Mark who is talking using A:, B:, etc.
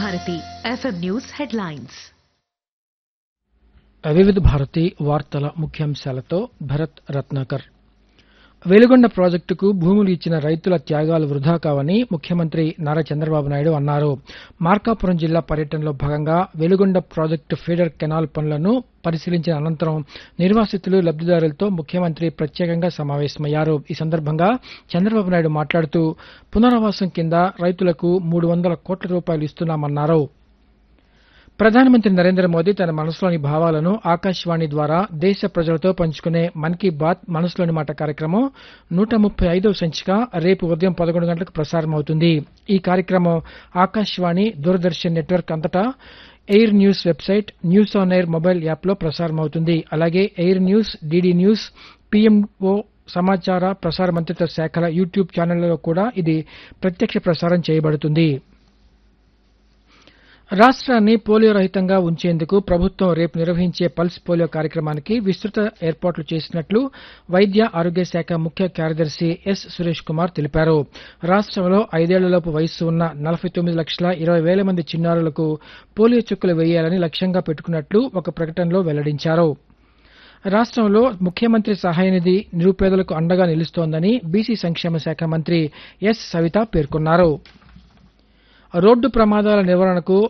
A: Bharati FM news headlines
B: వివిధ భారతి వార్తల ముఖ్యాంశాలతో భరత్ రత్నాకర్ వెలుగొండ ప్రాజెక్టుకు భూములు ఇచ్చిన రైతుల త్యాగాలు వృధా కావని ముఖ్యమంత్రి నారా చంద్రబాబు నాయుడు అన్నారు మార్కాపురం జిల్లా పర్యటనలో భాగంగా వెలుగొండ ప్రాజెక్టు ఫీడర్ కెనాల్ పనులను పరిశీలించిన అనంతరం నిర్వాసితులు లబ్దిదారులతో ముఖ్యమంత్రి ప్రత్యేకంగా సమావేశమయ్యారు ఈ సందర్భంగా చంద్రబాబు నాయుడు మాట్లాడుతూ పునరావాసం కింద రైతులకు మూడు వందల కోట్ల రూపాయలు ఇస్తున్నామన్నారు ప్రధానమంత్రి నరేంద్ర మోదీ తన మనసులోని భావాలను ఆకాశవాణి ద్వారా దేశ ప్రజలతో పంచుకునే మన్ కీ బాత్ మనసులోని మాట కార్యక్రమం నూట ముప్పై ఐదవ సంచిక రేపు ఉదయం పదకొండు గంటలకు ప్రసారమవుతుంది ఈ కార్యక్రమం ఆకాశవాణి దూరదర్శన్ నెట్వర్క్ అంతటా Air news website news on air mobile యాప్లో ప్రసారమవుతుంది అలాగే Air news DD news PMO సమాచార ప్రసార మంత్రిత్వ శాఖల యూట్యూబ్ ఛానళ్లలో కూడా ఇది ప్రత్యక్ష ప్రసారం చేయబడుతుంది రాష్ట్రాన్ని పోలియో రహితంగా ఉంచేందుకు ప్రభుత్వం రేపు నిర్వహించే పల్స్ పోలియో కార్యక్రమానికి విస్తృత ఏర్పాట్లు చేసినట్లు వైద్య ఆరోగ్య శాఖ ముఖ్య కార్యదర్శి ఎస్ సురేష్ కుమార్ తెలిపారు రాష్ట్రంలో ఐదేళ్లలోపు వయస్సు ఉన్న నలభై తొమ్మిది లక్షల ఇరవై వేల మంది చిన్నారులకు పోలియో చుక్కలు వేయాలని లక్ష్యంగా పెట్టుకున్నట్లు ఒక ప్రకటనలో వెల్లడించారు రాష్ట్రంలో ముఖ్యమంత్రి సహాయనిధి నిరుపేదలకు అండగా నిలుస్తోందని బీసీ సంక్షేమ శాఖ మంత్రి ఎస్ సవిత పేర్కొన్నారు రోడ్డు ప్రమాదాల నివారణకు